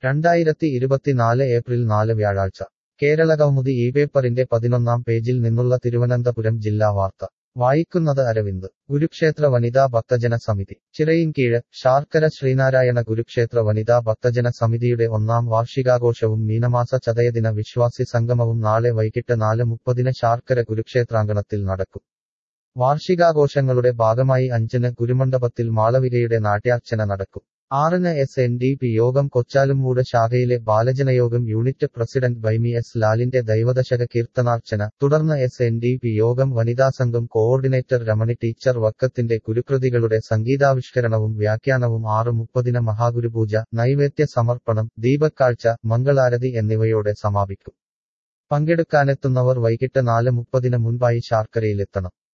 രണ്ടായിരത്തി ഇരുപത്തിനാല് ഏപ്രിൽ നാല് വ്യാഴാഴ്ച കേരളകൗമുദി ഈ പേപ്പറിന്റെ പതിനൊന്നാം പേജിൽ നിന്നുള്ള തിരുവനന്തപുരം ജില്ലാ വാർത്ത വായിക്കുന്നത് അരവിന്ദ് ഗുരുക്ഷേത്ര വനിതാ ഭക്തജന സമിതി ചിറയിൻകീഴ് ശാർക്കര ശ്രീനാരായണ ഗുരുക്ഷേത്ര വനിതാ ഭക്തജന സമിതിയുടെ ഒന്നാം വാർഷികാഘോഷവും മീനമാസ ചതയദിന വിശ്വാസി സംഗമവും നാളെ വൈകിട്ട് നാല് മുപ്പതിന് ശാർക്കര കുരുക്ഷേത്രാങ്കണത്തിൽ നടക്കും വാർഷികാഘോഷങ്ങളുടെ ഭാഗമായി അഞ്ചിന് ഗുരുമണ്ഡപത്തിൽ മാളവികയുടെ നാട്യാർച്ചന നടക്കും ആറിന് എസ് എൻ ഡി പി യോഗം കൊച്ചാലുംമൂട് ശാഖയിലെ ബാലജനയോഗം യൂണിറ്റ് പ്രസിഡന്റ് ബൈമി എസ് ലാലിന്റെ ദൈവദശക കീർത്തനാർച്ചന തുടർന്ന് എസ് എൻ ഡി പി യോഗം വനിതാ സംഘം കോഓർഡിനേറ്റർ രമണി ടീച്ചർ വക്കത്തിന്റെ കുരുകൃതികളുടെ സംഗീതാവിഷ്കരണവും വ്യാഖ്യാനവും ആറ് മുപ്പതിന് മഹാഗുരുപൂജ നൈവേദ്യ സമർപ്പണം ദീപക്കാഴ്ച മംഗളാരതി എന്നിവയോടെ സമാപിക്കും പങ്കെടുക്കാനെത്തുന്നവർ വൈകിട്ട് നാല് മുപ്പതിന് മുൻപായി ശാർക്കരയിലെത്തണം